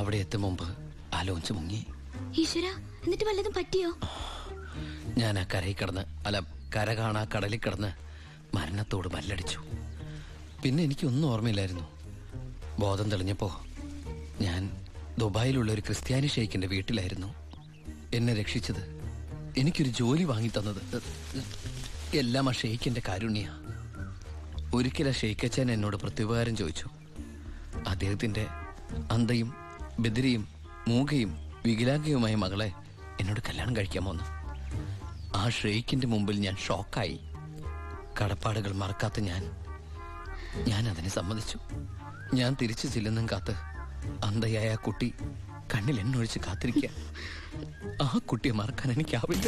അവിടെ എത്തും മുമ്പ് ആ ലോഞ്ച് മുങ്ങി ഈശ്വര എന്നിട്ട് വല്ലതും പറ്റിയോ ഞാൻ ആ കരയിൽ കിടന്ന് അല്ല കര കാണാ കടലിൽ കിടന്ന് മരണത്തോട് മല്ലടിച്ചു പിന്നെ എനിക്കൊന്നും ഓർമ്മയില്ലായിരുന്നു ബോധം തെളിഞ്ഞപ്പോ ഞാൻ ദുബായിലുള്ള ഒരു ക്രിസ്ത്യാനി ഷെയ്ഖിന്റെ വീട്ടിലായിരുന്നു എന്നെ രക്ഷിച്ചത് എനിക്കൊരു ജോലി വാങ്ങി തന്നത് എല്ലാം ആ ഷെയ്ഖിന്റെ കാരുണ്യ ഒരിക്കൽ ആ ഷെയ്ഖച്ചൻ എന്നോട് പ്രത്യുപകാരം ചോദിച്ചു അദ്ദേഹത്തിന്റെ അന്തയും ബദിരിയും മൂകയും വികലാംഗയുമായ മകളെ എന്നോട് കല്യാണം കഴിക്കാമോന്ന് ആ ഷെയ്ഖിന്റെ മുമ്പിൽ ഞാൻ ഷോക്കായി കടപ്പാടുകൾ മറക്കാത്ത ഞാൻ ഞാൻ അതിനെ സമ്മതിച്ചു ഞാൻ തിരിച്ചു ചെല്ലുന്നും കാത്ത് അന്ധയായ ആ കുട്ടി കണ്ണിൽ എണ്ണൊഴിച്ച് കാത്തിരിക്കുക ആ കുട്ടിയെ മറക്കാൻ എനിക്കാവില്ല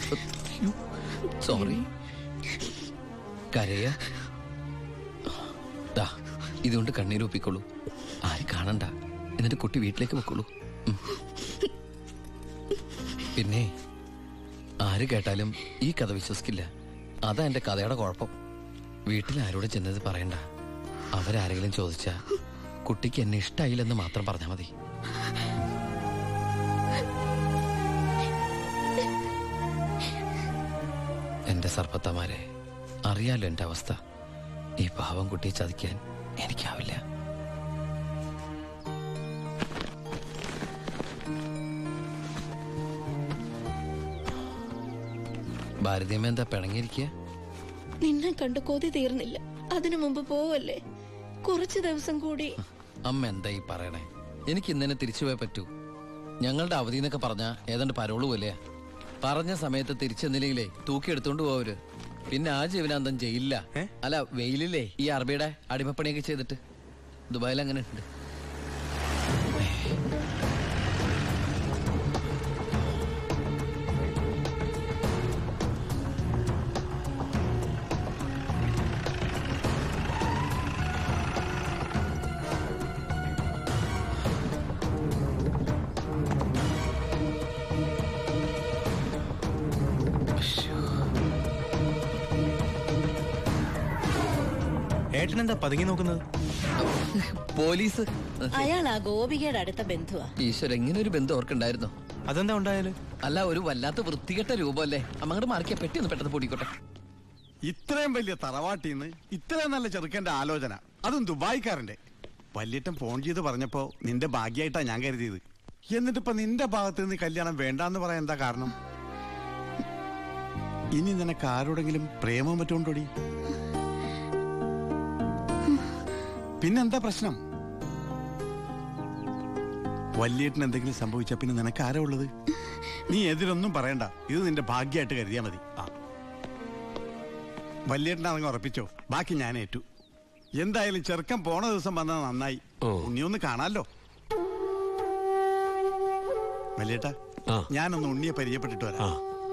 സോറി കരയ ദാ ഇതുകൊണ്ട് കണ്ണീരൊപ്പിക്കോളൂ ആരും കാണണ്ട എന്നിട്ട് കുട്ടി വീട്ടിലേക്ക് വെക്കോളൂ ഉം. പിന്നെ ആര് കേട്ടാലും ഈ കഥ വിശ്വസിക്കില്ല അതാ എന്റെ കഥയുടെ കുഴപ്പം വീട്ടിൽ ആരോട് ചെന്നത് പറയണ്ട അവരാരെങ്കിലും ചോദിച്ചാ കുട്ടിക്ക് എന്നെ ഇഷ്ടായില്ലെന്ന് മാത്രം പറഞ്ഞാൽ മതി എന്റെ സർപ്പത്തമാരെ അറിയാലോ എന്റെ അവസ്ഥ ഈ പാവം കുട്ടിയെ ചതിക്കാൻ എനിക്കാവില്ല ഭാരതീയമ്മ എന്താ പിണങ്ങിയിരിക്കുക നിന്നെ കണ്ട് കൊതി തീർന്നില്ല അതിനു മുമ്പ് പോവല്ലേ കുറച്ചു ദിവസം കൂടി അമ്മ എന്താ ഈ പറയണേ എനിക്ക് ഇന്നെ തിരിച്ചു പോയേ പറ്റൂ ഞങ്ങളുടെ അവധി എന്നൊക്കെ പറഞ്ഞ ഏതാണ്ട് പരോള് പോലെയാ പറഞ്ഞ സമയത്ത് തിരിച്ചെന്നില്ലെങ്കിലേ തൂക്കി എടുത്തോണ്ട് പോവര് പിന്നെ ആ ജീവനാന്തം ജയിലില്ല അല്ല വെയിലില്ലേ ഈ അറബിയുടെ അടിമപ്പണിയൊക്കെ ചെയ്തിട്ട് ദുബായിൽ അങ്ങനെ ഉണ്ട് ഏട്ടൻ എന്താ പതുങ്ങി നോക്കുന്നത് പോലീസ് അയാൾ ആ ഗോപികയുടെ അടുത്ത ബന്ധുവാ ഈശ്വര എങ്ങനെ ഒരു ബന്ധം ഓർക്കുണ്ടായിരുന്നു അതെന്താ ഉണ്ടായാല് അല്ല ഒരു വല്ലാത്ത വൃത്തികെട്ട രൂപമല്ലേ അമ്മങ്ങോട്ട് മാറിക്കാ പെട്ടി ഒന്ന് പെട്ടെന്ന് പൊടിക്കോട്ടെ ഇത്രയും വലിയ തറവാട്ടിന്ന് ഇത്രയും നല്ല ചെറുക്കന്റെ ആലോചന അതും ദുബായിക്കാരന്റെ വല്യട്ടൻ ഫോൺ ചെയ്ത് പറഞ്ഞപ്പോ നിന്റെ ഭാഗ്യായിട്ടാ ഞാൻ കരുതിയത് എന്നിട്ടിപ്പോ നിന്റെ ഭാഗത്ത് നിന്ന് കല്യാണം വേണ്ടാന്ന് പറയാൻ എന്താ കാരണം ഇനി നിനക്ക് ആരോടെങ്കിലും പ്രേമം പറ്റുകൊണ്ടോടി പിന്നെന്താ പ്രശ്നം വല്യേട്ടന് എന്തെങ്കിലും സംഭവിച്ച പിന്നെ നിനക്ക് ആരാ ഉള്ളത് നീ എതിരൊന്നും പറയണ്ട ഇത് നിന്റെ ഭാഗ്യമായിട്ട് കരുതിയാ മതി ആ വല്യേട്ടനാണെങ്കിൽ ഉറപ്പിച്ചോ ബാക്കി ഞാൻ ഏറ്റു എന്തായാലും ചെറുക്കൻ പോണ ദിവസം വന്നത് നന്നായി ഉണ്ണിയൊന്ന് കാണാലോ വല്യേട്ടാ ഞാനൊന്ന് ഉണ്ണിയെ പരിചയപ്പെട്ടിട്ട് വരാം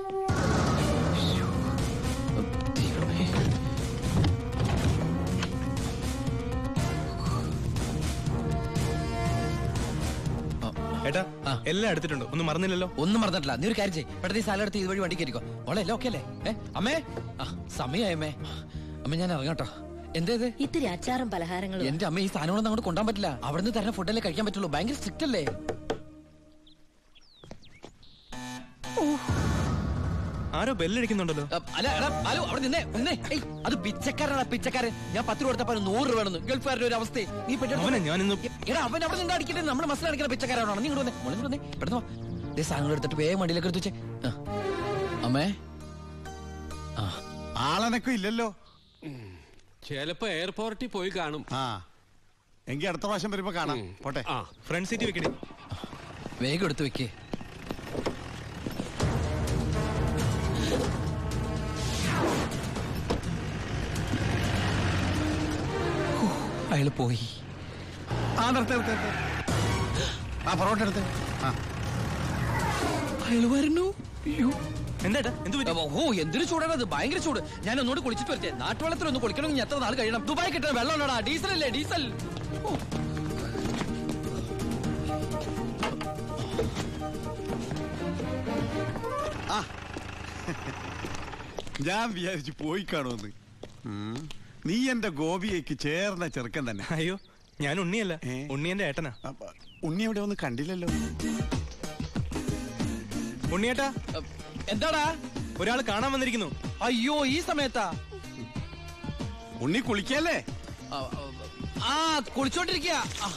ഏട്ടാ എല്ലാം എടുത്തിട്ടുണ്ട് ഒന്നും മറന്നില്ലല്ലോ ഒന്നും മറന്നിട്ടില്ല നീ ഒരു കാര്യം ചെയ്യ് പെട്ടെന്ന് ഈ സ്ഥലം എടുത്ത് ഇതുവഴി വണ്ടി കയറിക്കോ മോളെ എല്ലാം ഓക്കെ അല്ലേ ഏ അമ്മേ ആ സമയമായി അമ്മേ അമ്മ ഞാൻ ഇറങ്ങട്ടോ എന്തേ ഇത് ഇത്തിരി അച്ചാറും പലഹാരങ്ങളും എന്റെ അമ്മ ഈ സാധനങ്ങളൊന്നും അങ്ങോട്ട് കൊണ്ടാൻ പറ്റില്ല അവിടുന്ന് തരുന്ന ഫുഡല്ലേ കഴിക്കാൻ പറ്റുള്ളൂ ഭയങ്കര സ്ട്രിക്റ്റ് അല്ലേ ആരോ ബെല്ലടിക്കുന്നുണ്ടല്ലോ അ, അല്ല എടാ ഹലോ അവിടെ നിന്നേ നിന്നേ ഏയ് അത് പിച്ചക്കാരനാ പിച്ചക്കാരൻ ഞാൻ പത്ത് രൂപ കൊടുത്തപ്പോ അവന് നൂറ് രൂപ വേണമെന്ന് ഗൾഫുകാരുടെ ഒരു അവസ്ഥ നീ പെട്ടെന്ന് അവനെ ഞാനിന്ന് എടാ അവൻ അവിടെ നിന്ന് അടിക്കട്ടെ നമ്മുടെ മസിൽ അടിക്കുന്ന പിച്ചക്കാരാണോ നീ ഇങ്ങോട്ട് വന്നേ മോളെ ഇങ്ങോട്ട് വന്നേ പെട്ടെന്ന് വാ ദേ സാധനങ്ങൾ എടുത്തിട്ട് വേഗം വണ്ടിയിലേക്ക് എടുത്ത് വെച്ചേ ആ. അമ്മേ ആ ആളനക്കം ഇല്ലല്ലോ ചിലപ്പോ എയർപോർട്ടിൽ പോയി കാണും ആ എങ്കി അടുത്ത പ്രാവശ്യം വരുമ്പോ കാണാം പോട്ടെ ഫ്രണ്ട് സീറ്റ് വെക്കണേ വേഗം എടുത്ത് വെക്കേ അയാള് പോയി ആ നിർത്ത് നിർത്ത് നിർത്ത്. ആ പൊറോട്ട എടുത്ത് ആ അയാള് വരുന്നു എന്താ എന്ത് ഓ എന്തൊരു ചൂടാണ് അത് ഭയങ്കര ചൂട് ഞാൻ ഒന്നുകൂടി കുളിച്ചിട്ട് വരട്ടെ നാട്ടുവെള്ളത്തിൽ ഒന്ന് കുളിക്കണമെങ്കിൽ എത്ര നാൾ കഴിയണം ദുബായ് കിട്ടുന്ന വെള്ളം ഉണ്ടോടാ ഡീസൽ അല്ലേ ഡീസൽ ഓ. ആ ഞാൻ വിചാരിച്ചു പോയി കാണുമെന്ന് ഉം. നീ എന്റെ ഗോപിയേക്ക് ചേർന്ന ചെറുക്കൻ തന്നെ അയ്യോ ഞാൻ ഉണ്ണിയല്ല ഏ? ഉണ്ണി എന്റെ ഏട്ടനാ അപ്പ, ഉണ്ണി എവിടെ ഒന്ന് കണ്ടില്ലല്ലോ ഉണ്ണിയേട്ടാ എന്താടാ ഒരാൾ കാണാൻ വന്നിരിക്കുന്നു അയ്യോ ഈ സമയത്താ ഉണ്ണി കുളിക്കല്ലേ ആ, ആ കുളിച്ചോണ്ടിരിക്കുക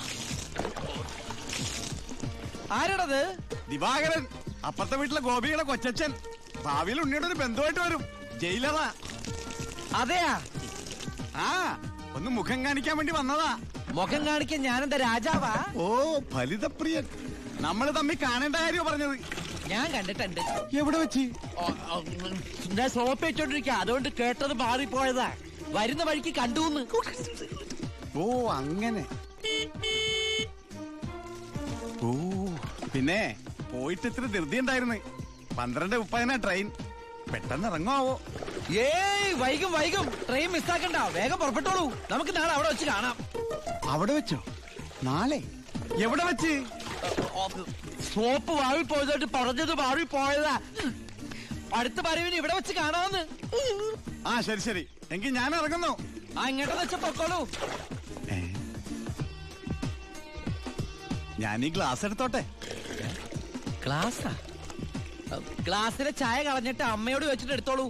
ആരാടത് ദിവാകരൻ അപ്പുറത്തെ വീട്ടിലെ ഗോപിയുടെ കൊച്ചച്ഛൻ ഭാവിയിൽ ഉണ്ണിയുടെ ഒരു ബന്ധുവായിട്ട് വരും ജയിലറാ അതെയാ ആ ഒന്ന് മുഖം കാണിക്കാൻ വേണ്ടി വന്നതാ മുഖം കാണിക്കാൻ ഞാനെന്താ രാജാവാ ഓ ഫലിതപ്രിയൻ നമ്മൾ തമ്മിൽ കാണേണ്ട കാര്യം പറഞ്ഞത് ഞാൻ കണ്ടിട്ടുണ്ട് എവിടെ വെച്ച് ഞാൻ സോപ്പ് വെച്ചോണ്ടിരിക്കുക അതുകൊണ്ട് കേട്ടത് മാറിപ്പോയതാ വരുന്ന വഴിക്ക് കണ്ടുന്ന് ഓ അങ്ങനെ ഓ പിന്നെ പോയിട്ട് ഇത്ര ധൃതി ഉണ്ടായിരുന്നു പന്ത്രണ്ട് മുപ്പതിനാ ട്രെയിൻ പെട്ടെന്ന് ഇറങ്ങുമാവോ ഏയ് വൈകും വൈകും ട്രെയിൻ മിസ്സാക്കണ്ട വേഗം പുറപ്പെട്ടോളൂ നമുക്ക് നാളെ അവിടെ വെച്ച് കാണാം അവിടെ വെച്ചോ നാളെ എവിടെ വെച്ച് സോപ്പ് വാഴി പോയതായിട്ട് പറഞ്ഞത് മാറി പോയതാ അടുത്ത വരവിന് ഇവിടെ വെച്ച് കാണാമെന്ന് ആ ശരി ശരി എങ്കിൽ ഞാൻ ഇറങ്ങുന്നു ആ ഇങ്ങോട്ടെന്ന് വെച്ച പൊക്കോളൂ ഏ? ഞാൻ ഈ ഗ്ലാസ് എടുത്തോട്ടെ ഗ്ലാസ്സാ ഗ്ലാസ്സിലെ ചായ കളഞ്ഞിട്ട് അമ്മയോട് വെച്ചിട്ട് എടുത്തോളൂ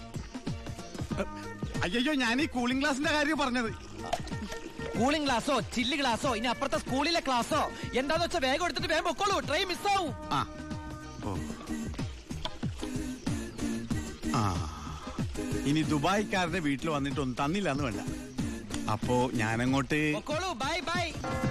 അയ്യോ ഞാൻ ഈ കൂളിംഗ് ഗ്ലാസിന്റെ കാര്യം പറഞ്ഞത് കൂളിംഗ് ഗ്ലാസോ ചില്ല് ഗ്ലാസോ ഇനി അപ്പുറത്തെ സ്കൂളിലെ ക്ലാസ്സോ എന്താന്ന് വെച്ചാൽ വേഗം എടുത്തിട്ട് വേഗം പൊക്കോളൂ ട്രെയിൻ മിസ്സാവും ആ ഓ ആ ഇനി ദുബായിക്കാരന്റെ വീട്ടിൽ വന്നിട്ടൊന്നും തന്നില്ല എന്ന് വേണ്ട അപ്പോ ഞാനങ്ങോട്ട് പൊക്കോളൂ ബൈ ബൈ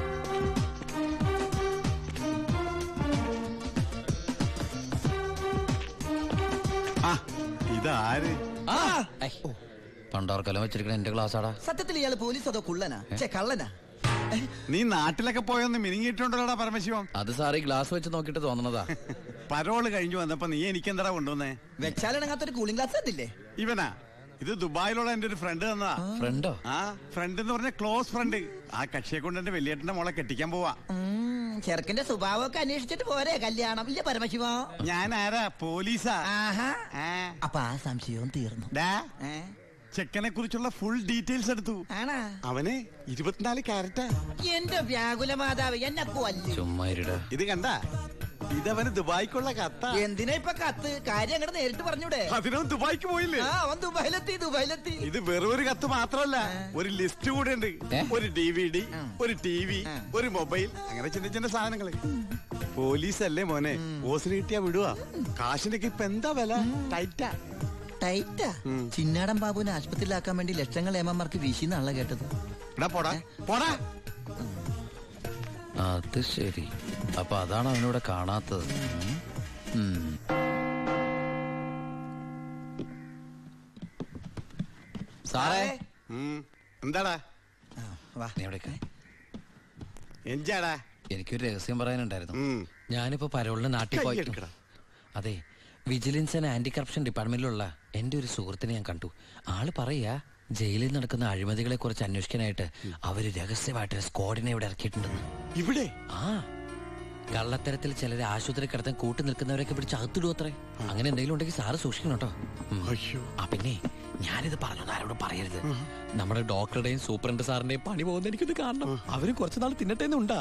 ആ ഇതാര് പണ്ടോർക്കലം വെച്ചിരിക്കണ എന്റെ ക്ലാസ് ആടാ സത്യത്തിൽ ഇയാള് പോലീസ് അതോ കുള്ളനാ ചേ കള്ളനാ നീ നാട്ടിലൊക്കെ പോയൊന്ന് മിനിങ്ങിയിട്ടുണ്ടല്ലോടാ പരമശിവം അത് സാറി ഗ്ലാസ് വെച്ച് നോക്കിട്ട് തോന്നണതാ പരോള് കഴിഞ്ഞു വന്നപ്പോ നീ എനിക്കെന്താ കൊണ്ടുവന്നേ വെച്ചാലിണങ്ങാത്തൊരു കൂളിംഗ് ഗ്ലാസ് തന്നില്ലേ ഇവനാ ഇത് ദുബായിലുള്ള എന്റെ ഒരു ഫ്രണ്ട് തന്നതാ ഫ്രണ്ടോ ആ ഫ്രണ്ട് എന്ന് പറഞ്ഞ ക്ലോസ് ഫ്രണ്ട് ആ കക്ഷിയെ കൊണ്ട് എന്റെ വലിയേട്ടന്റെ മോളെ കെട്ടിക്കാൻ പോവാ ഉം, ചെറുക്കന്റെ സ്വഭാവമൊക്കെ അന്വേഷിച്ചിട്ട് പോരെ കല്യാണം ഇല്ല പരമശിവ ഞാൻ ആരാ പോലീസാ ആഹാ ആ. അപ്പൊ ആ സംശയവും തീർന്നു ഡാ, ഏ? ചെക്കനെ കുറിച്ചുള്ള ഫുൾ ഡീറ്റെയിൽസ് എടുത്തു ആണാ അവന് ഇരുപത്തിനാല് ക്യാരറ്റാ എന്റെ വ്യാകുല മാതാവ് എന്നെ കൊല്ലു ചുമ്മാ ഇരുടാ ഇത് കണ്ട ഇതവന് ദുബായിക്കുള്ള കത്ത എന്തിനാ ഇപ്പൊ കത്ത് കാര്യം അങ്ങോട്ട് നേരിട്ട് പറഞ്ഞൂടെ അതിനും ദുബായിക്ക് പോയില്ലേ ആ അവൻ ദുബായിലെത്തി ദുബായിലെത്തി ഇത് വെറും ഒരു കത്ത് മാത്രമല്ല ഒരു ലിസ്റ്റ് കൂടെ ഉണ്ട് ഏ? ഒരു ഡി വി ഡി ആ. ഒരു ടി വി ആ. ഒരു മൊബൈൽ അങ്ങനെ ചിന്ന ചിന്ന സാധനങ്ങള് പോലീസ് അല്ലേ മോനെ ഓസിന് കിട്ടിയാ വിടുവാ കാശിനൊക്കെ ഇപ്പൊ എന്താ വില ടൈറ്റാ ടൈറ്റാ ചിന്നാടൻ ബാബുവിനെ ആശുപത്രിയിലാക്കാൻ വേണ്ടി ലക്ഷങ്ങൾ ഏമാർക്ക് വീശിന്നാണല്ലോ കേട്ടത് എടാ പോടാ പോടാ അത് ശരി അപ്പൊ അതാണ് അവനിവിടെ കാണാത്തത് ഉം. ഉം. സാറേ ഉം. എന്താടാ ആ, വാ നീ എവിടേക്കാ എഞ്ചാടാ എനിക്കൊരു രഹസ്യം പറയാനുണ്ടായിരുന്നു ഉം. ഞാനിപ്പോ പരോളിന് നാട്ടിൽ പോയി കയ്യെടുക്കടാ. അതെ വിജിലൻസ് ആൻഡ് ആന്റി കറപ്ഷൻ ഡിപ്പാർട്ട്മെന്റിലുള്ള എന്റെ ഒരു സുഹൃത്തിനെ ഞാൻ കണ്ടു ആള് പറയാ ജയിലിൽ നടക്കുന്ന അഴിമതികളെ കുറിച്ച് അന്വേഷിക്കാനായിട്ട് അവര് രഹസ്യമായിട്ട് ഒരു സ്ക്വാഡിനെ ഇവിടെ ഇറക്കിയിട്ടുണ്ടെന്ന് ഇവിടെ ആ കള്ളത്തരത്തിൽ ചിലരെ ആശുപത്രി കിടത്താൻ കൂട്ടി നിൽക്കുന്നവരൊക്കെ പിടിച്ച് അകത്തിടും അത്രേ അങ്ങനെ എന്തെങ്കിലും ഉണ്ടെങ്കിൽ സാറ് സൂക്ഷിക്കണം കേട്ടോ ഉം. അയ്യോ. ആ പിന്നെ ഞാനിത് പറഞ്ഞു ആരോടും പറയരുത് നമ്മുടെ ഡോക്ടറുടെയും സൂപ്രണ്ട് സാറിന്റെയും പണി പോകുന്ന എനിക്കിത് കാണണം അവരും കുറച്ചു നാൾ തിന്നട്ടേന്നുണ്ടാ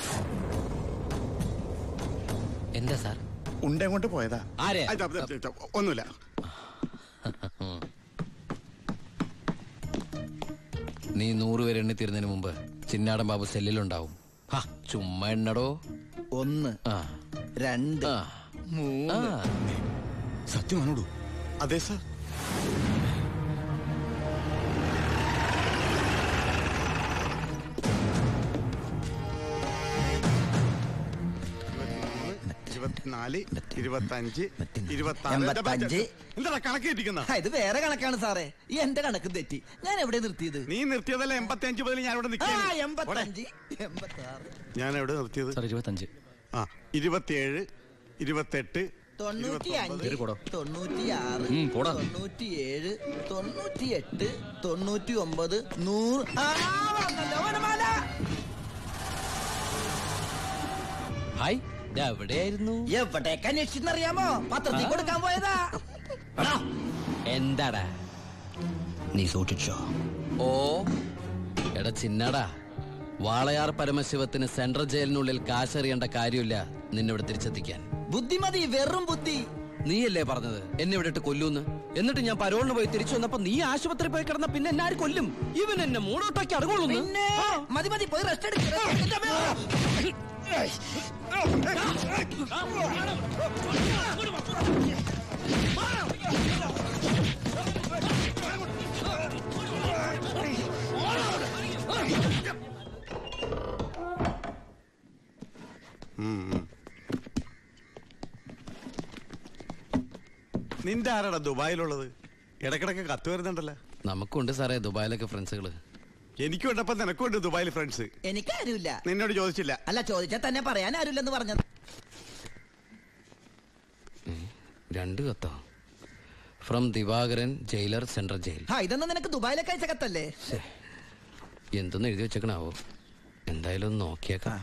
എന്താ സാർ ഉണ്ട അങ്ങോട്ട് പോയതാ ആരെ? ആ, ഇത്, ഇത്, ഇത്, ഒന്നുമില്ല നീ നൂറ് പേര് എണ്ണി തീരുന്നതിന് മുമ്പ് ചിന്നാടൻ ബാബു സെല്ലിലുണ്ടാവും ഹാ, ചുമ്മാ എണ്ണടോ ഒന്ന് ആ രണ്ട് ആ മൂന്ന് ആ സത്യമാണോടു അതെ സാർ ഇരുപത്തിനാല് ഇരുപത്തഞ്ച് ഇരുപത്തി എൺപത്തഞ്ച്. എന്താ കണക്ക് കിട്ടിക്കുന്ന ആ, ഇത് വേറെ കണക്കാണ് സാറേ ഈ എന്റെ കണക്ക് തെറ്റി ഞാൻ എവിടെ നിർത്തിയത് നീ നിർത്തിയതല്ല എൺപത്തി അഞ്ച് മുതൽ ഞാൻ ഇവിടെ ആ നിൽക്കുകയാണ് എൺപത്തഞ്ച് എൺപത്തി ആറ് ഞാൻ എവിടെ നിർത്തിയത് സാർ ഇരുപത്തഞ്ച് ആ ഇരുപത്തിയേഴ് ഇരുപത്തെട്ട് തൊണ്ണൂറ്റി അഞ്ച് കേറി പോടോ. തൊണ്ണൂറ്റി ആറ് ഉം, പോടാ. തൊണ്ണൂറ്റി ഏഴ് തൊണ്ണൂറ്റി എട്ട് തൊണ്ണൂറ്റി ഒമ്പത് നൂറ് ആ, വന്നല്ലോ, വനമാല. ഹായ് ഇത് എവിടെയായിരുന്നു എവിടേക്ക് അന്വേഷിച്ചെന്നറിയാമോ പത്രത്തിൽ കൊടുക്കാൻ പോയതാ എടാ, എന്താടാ നീ സൂക്ഷിച്ചോ ഓ എടാ ചിന്നടാ വാളയാർ പരമശിവത്തിന് സെൻട്രൽ ജയിലിനുള്ളിൽ കാശറിയേണ്ട കാര്യമില്ല നിന്നെ ഇവിടെ തിരിച്ചെത്തിക്കാൻ ബുദ്ധിമതി വെറും ബുദ്ധി നീയല്ലേ പറഞ്ഞത് എന്നെ ഇവിടെ ഇട്ട് കൊല്ലൂന്ന് എന്നിട്ട് ഞാൻ പരോളിന് പോയി തിരിച്ചു വന്നപ്പോ നീ ആശുപത്രി പോയി കിടന്ന പിന്നെ എന്നെ ആര് കൊല്ലും ഇവൻ എന്നെ മൂടോട്ടാക്കി അടങ്ങുള്ളൂ പിന്നെ മതി മതി പോയി റെസ്റ്റ് എടുക്കുക നിന്റെ ആരാടാ ദുബായിലുള്ളത് ഇടക്കിടക്ക് കത്ത് വരുന്നുണ്ടല്ലോ നമുക്കുണ്ട് സാറേ ദുബായിലൊക്കെ ഫ്രണ്ട്സുകള് എനിക്കും ഉണ്ടപ്പോ നിനക്കുണ്ട് ദുബായിൽ ഫ്രണ്ട്സ് എനിക്കാരുമില്ല നിന്നോട് ചോദിച്ചില്ല അല്ല ചോദിച്ചാൽ തന്നെ പറയാൻ ആരുമില്ലെന്ന് പറഞ്ഞത് രണ്ട് കത്തോ from Divakaran jailer central jail ആ ഇതൊന്നും നിനക്ക് ദുബായിലൊക്കെ അയച്ച കത്തല്ലേ ശ്ശേ, എന്തൊന്ന് എഴുതി വെച്ചേക്കണാവോ എന്തായാലും ഒന്ന് നോക്കിയേക്കാം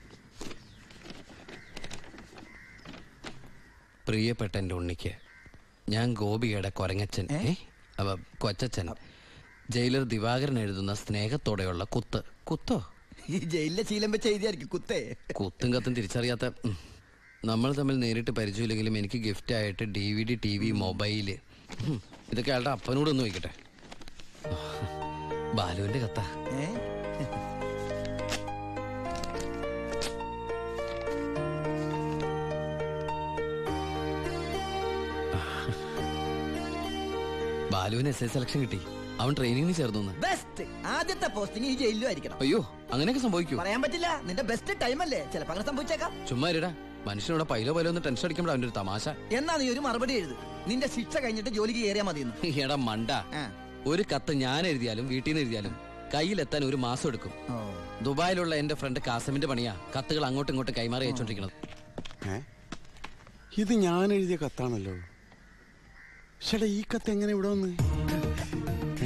പ്രിയപ്പെട്ട എൻ്റെ ഉണ്ണിക്ക് ഞാൻ ഗോപികയുടെ കൊരങ്ങച്ചൻ ഏ? ഏ? അവ കൊച്ചച്ചൻ ജയിലർ ദിവാകരൻ എഴുതുന്ന സ്നേഹത്തോടെയുള്ള കുത്ത് കുത്തോ ഈ ജയിലിലെ ശീലം വെച്ച് എഴുതിയായിരിക്കും കുത്തേ കുത്തും കത്തും തിരിച്ചറിയാത്ത ഉം. നമ്മൾ തമ്മിൽ നേരിട്ട് പരിചയമില്ലെങ്കിലും എനിക്ക് ഗിഫ്റ്റ് ആയിട്ട് D V D T V mobile ഉം. ഇതൊക്കെ അയാളുടെ അപ്പനോട് ഒന്ന് നോക്കട്ടെ ബാലുവിന്റെ കത്താ ഏ? ബാലുവിന് എസ് ഐ സെലക്ഷൻ കിട്ടി അവൻ ട്രെയിനിങ്ങിന് ചേർന്നു എന്ന്. ബെസ്റ്റ് ആദ്യത്തെ പോസ്റ്റിംഗ് ഈ ജയിലിലും ആയിരിക്കണം അയ്യോ അങ്ങനെയൊക്കെ സംഭവിക്കൂ പറയാൻ പറ്റില്ല നിന്റെ ബെസ്റ്റ് ടൈം അല്ലേ ചിലപ്പോ അങ്ങനെ സംഭവിച്ചേക്കാം ചുമ്മാ ഇരടാ മനുഷ്യനോട് പൈലോ പൈലോ ഒന്ന് ടെൻഷൻ അടിക്കുമ്പോൾ അവന്റെ ഒരു തമാശ എന്നാ നീ ഒരു മറുപടി എഴുത് നിന്റെ ശിക്ഷ കഴിഞ്ഞിട്ട് ജോലിക്ക് കയറിയാ മതിയെന്ന് എടാ മണ്ട ആ. ഒരു കത്ത് ഞാൻ എഴുതിയാലും വീട്ടിൽ നിന്ന് എഴുതിയാലും കയ്യിലെത്താൻ ഒരു മാസം എടുക്കും ദുബായിലുള്ള എന്റെ ഫ്രണ്ട് കാസമിന്റെ പണിയാ കത്തുകൾ അങ്ങോട്ടും ഇങ്ങോട്ടും കൈമാറി അയച്ചോണ്ടിരിക്കുന്നത് ഏ? ഇത് ഞാൻ എഴുതിയ കത്താണല്ലോ ചേട്ടാ ഈ കത്ത് എങ്ങനെ ഇവിടെ വന്ന് ഏ?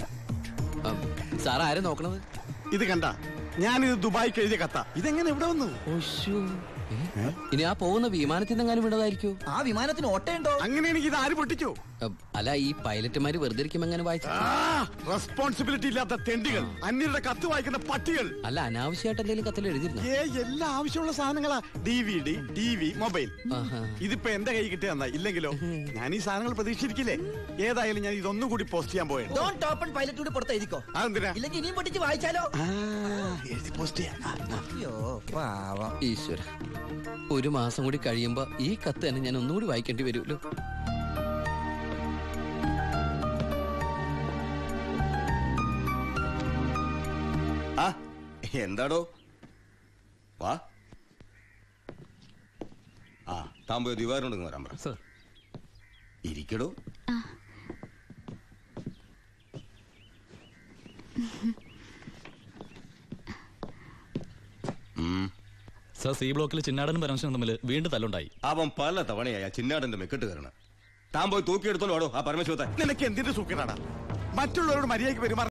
സാർ ആരെ നോക്കണത് ഇത് കണ്ട ഞാനിത് ദുബായിക്ക് എഴുതിയ കത്ത ഇതെങ്ങനെ ഇവിടെ വന്നു ഇനി ആ പോകുന്ന വിമാനത്തിൽ നിന്നെങ്ങാനും വിടതായിരിക്കോ ആ വിമാനത്തിന് ഓട്ടയുണ്ടോ അങ്ങനെയാണെങ്കിൽ ഇത് ആര് പൊട്ടിച്ചോ അല്ല ഈ പൈലറ്റുമാര് വെറുതെ ഇരിക്കുമ്പോ എങ്ങനെ വായിച്ചു റെസ്പോൺസിബിലിറ്റി ഇല്ലാത്ത തെണ്ടികൾ അന്യരുടെ കത്ത് വായിക്കുന്ന പട്ടികൾ അല്ല അനാവശ്യമായിട്ട് എന്തെങ്കിലും കത്തിൽ എഴുതിയിരുന്നു ഏ എല്ലാ ആവശ്യമുള്ള സാധനങ്ങളാ D V D T V mobile ആഹാ. ഇതിപ്പോ എന്റെ കൈ കിട്ടിയ നന്നായി ഇല്ലെങ്കിലോ ഞാൻ ഈ സാധനങ്ങൾ പ്രതീക്ഷിച്ചിരിക്കില്ലേ ഏതായാലും ഞാൻ ഇതൊന്നും കൂടി പോസ്റ്റ് ചെയ്യാൻ പോയത് ഡോൺ ടോപ്പൺ പൈലറ്റ് കൂടി പുറത്ത് എഴുതിക്കോ അതെന്തിനാ ഇല്ലെങ്കിൽ ഇനിയും പൊട്ടിച്ച് വായിച്ചാലോ ആ, എഴുതി പോസ്റ്റ് ചെയ്യാം ആ, ആ. അയ്യോ പാവം ഈശ്വര ഒരു മാസം കൂടി കഴിയുമ്പോ ഈ കത്ത് തന്നെ ഞാൻ ഒന്നുകൂടി വായിക്കേണ്ടി വരുമല്ലോ ആ എന്താടോ വാ ആ താൻ പോയി ദിവാരനോട് വരാൻ പറ ഇരിക്കടോ സർ സി ബ്ലോക്കിൽ ചിന്നാടനും പരമശിവനും തമ്മിൽ വീണ്ടും തല്ലുണ്ടായി അവൻ പല തവണയായ ചിന്നാടന്റെ മെക്കെട്ട് കയറണം താൻ പോയി തൂക്കിയെടുത്തോളൂ ആടോ ആ പരമശിവത്തെ നിനക്ക് എന്തിന്റെ സൂക്കനാടാ മറ്റുള്ളവരോട് മര്യാദയ്ക്ക് പെരുമാറാൻ